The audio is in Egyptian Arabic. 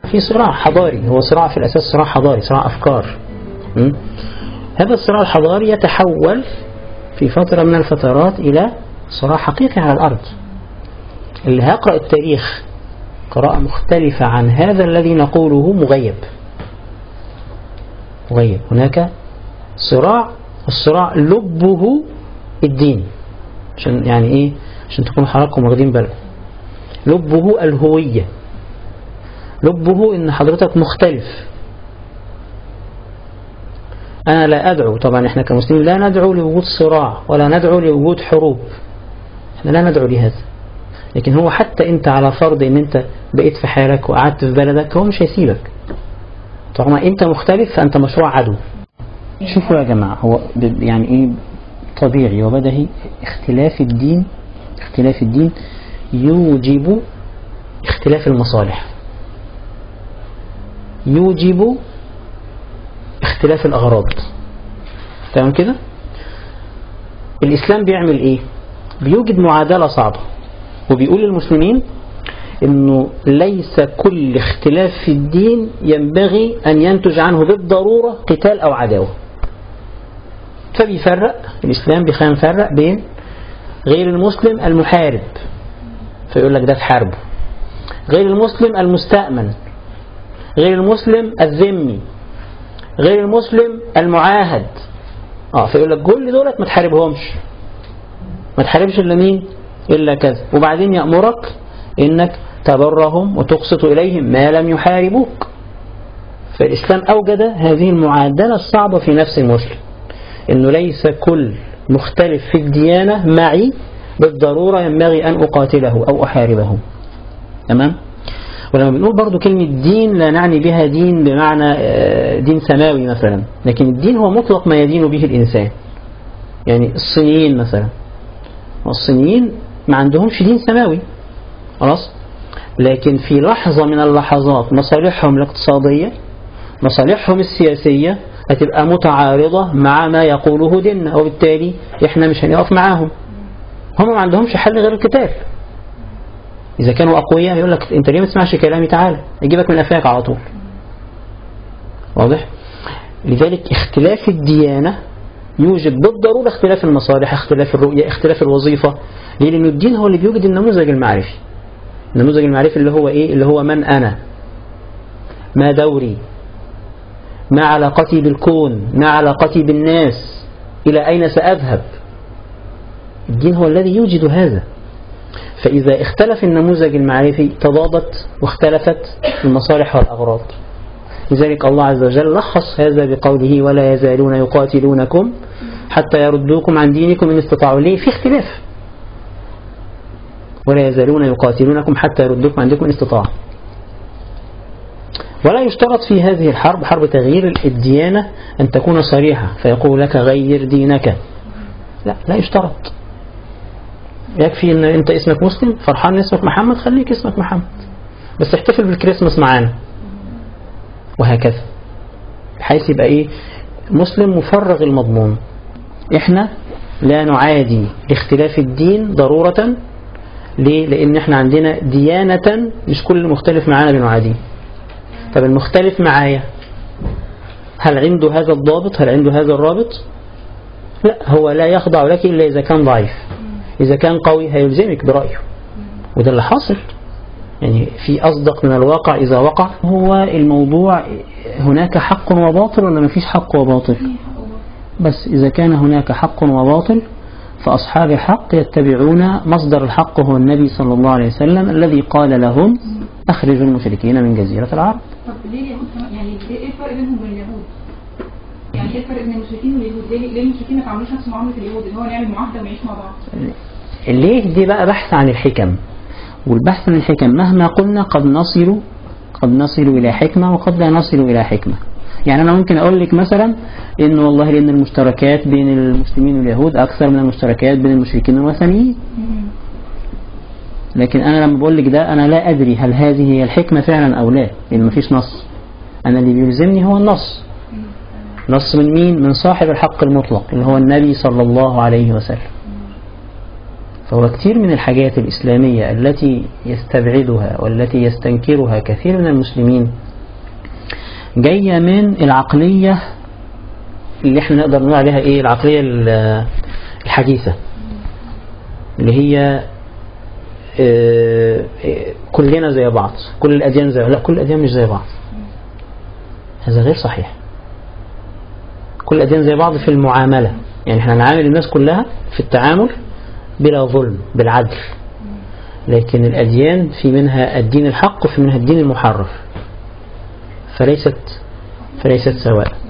في صراع حضاري هو صراع في الأساس صراع حضاري صراع أفكار م? هذا الصراع الحضاري يتحول في فترة من الفترات إلى صراع حقيقي على الأرض اللي هيقرأ التاريخ قراءة مختلفة عن هذا الذي نقوله مغيب مغيب هناك صراع الصراع لبه الدين عشان يعني ايه عشان تكونوا حضراتكم واخدين بالكم لبه الهوية لبه ان حضرتك مختلف انا لا ادعو طبعا احنا كمسلمين لا ندعو لوجود صراع ولا ندعو لوجود حروب احنا لا ندعو لهذا لكن هو حتى انت على فرض ان انت بقيت في حالك وقعدت في بلدك هو مش هيسيبك طالما انت مختلف فانت مشروع عدو شوفوا يا جماعة هو يعني ايه طبيعي وبدهي اختلاف الدين اختلاف الدين يوجب اختلاف المصالح يوجب اختلاف الأغراض تمام كده الإسلام بيعمل إيه بيوجد معادلة صعبة وبيقول للمسلمين انه ليس كل اختلاف في الدين ينبغي ان ينتج عنه بالضرورة قتال او عداوة فبيفرق الاسلام بيخلينا نفرق بين غير المسلم المحارب فيقول لك ده تحاربه غير المسلم المستأمن غير المسلم الذمي غير المسلم المعاهد اه فيقول لك كل دولت ما تحاربهمش ما تحاربش الا مين الا كذا وبعدين يأمرك انك تبرهم وتقسط اليهم ما لم يحاربوك فالاسلام اوجد هذه المعادلة الصعبة في نفس المسلم انه ليس كل مختلف في الديانة معي بالضرورة ينبغي ان اقاتله او احاربه تمام ولما بنقول برضو كلمة دين لا نعني بها دين بمعنى دين سماوي مثلا لكن الدين هو مطلق ما يدين به الإنسان يعني الصينيين مثلا والصينيين ما عندهمش دين سماوي خلاص لكن في لحظة من اللحظات مصالحهم الاقتصادية مصالحهم السياسية هتبقى متعارضة مع ما يقوله ديننا وبالتالي احنا مش هنقف معاهم هم ما عندهمش حل غير القتال إذا كانوا أقوياء يقول لك أنت ليه ما تسمعش كلامي تعالى يجيبك من أفاك على طول واضح لذلك اختلاف الديانة يوجد بالضرورة اختلاف المصالح اختلاف الرؤية اختلاف الوظيفة ليه لأن الدين هو اللي بيوجد النموذج المعرفي النموذج المعرفي اللي هو إيه اللي هو من أنا ما دوري ما علاقتي بالكون ما علاقتي بالناس إلى أين سأذهب الدين هو الذي يوجد هذا فإذا اختلف النموذج المعرفي تضادت واختلفت المصالح والأغراض لذلك الله عز وجل لخص هذا بقوله ولا يزالون يقاتلونكم حتى يردوكم عن دينكم إن استطاعوا ليه في اختلاف ولا يزالون يقاتلونكم حتى يردوكم عن دينكم إن استطاعوا ولا يشترط في هذه الحرب حرب تغيير الديانة أن تكون صريحة فيقول لك غير دينك لا لا يشترط يكفي ان انت اسمك مسلم فرحان ان اسمك محمد خليك اسمك محمد بس احتفل بالكريسماس معانا وهكذا بحيث يبقى ايه مسلم مفرغ المضمون احنا لا نعادي لاختلاف الدين ضرورة ليه؟ لان احنا عندنا ديانة مش كل مختلف معانا بنعاديه طب المختلف معايا هل عنده هذا الضابط هل عنده هذا الرابط لا هو لا يخضع لك إلا إذا كان ضعيف إذا كان قوي هيلزمك برأيه وده اللي حاصل يعني في أصدق من الواقع إذا وقع هو الموضوع هناك حق وباطل ولا ما فيش حق وباطل بس إذا كان هناك حق وباطل فأصحاب الحق يتبعون مصدر الحق هو النبي صلى الله عليه وسلم الذي قال لهم أخرجوا المشركين من جزيرة العرب طب ليه اليهود كمان يعني ايه الفرق بينهم وبين اليهود؟ يعني ايه الفرق بين المشركين واليهود؟ ليه ليه المشركين ما تعاملوش نفس معاملة اليهود اللي هو نعمل معاهدة ونعيش مع بعض؟ ليه دي بقى بحث عن الحكم والبحث عن الحكم مهما قلنا قد نصل قد نصل إلى حكمة وقد لا نصل إلى حكمة يعني أنا ممكن أقول لك مثلا إن والله لأن المشتركات بين المسلمين واليهود أكثر من المشتركات بين المشركين والوثنيين لكن أنا لما بقول لك ده أنا لا أدري هل هذه هي الحكمة فعلا أو لا لأن مفيش نص أنا اللي بيلزمني هو النص نص من مين؟ من صاحب الحق المطلق اللي هو النبي صلى الله عليه وسلم فهو كثير من الحاجات الإسلامية التي يستبعدها والتي يستنكرها كثير من المسلمين جاية من العقلية اللي احنا نقدر نقول عليها ايه العقلية ال- الحديثة اللي هي اه، اه، كلنا زي بعض كل الأديان زي لا كل الأديان مش زي بعض هذا غير صحيح كل الأديان زي بعض في المعاملة يعني احنا نعامل الناس كلها في التعامل بلا ظلم بالعدل لكن الأديان في منها الدين الحق وفي منها الدين المحرف فليست فليست سواء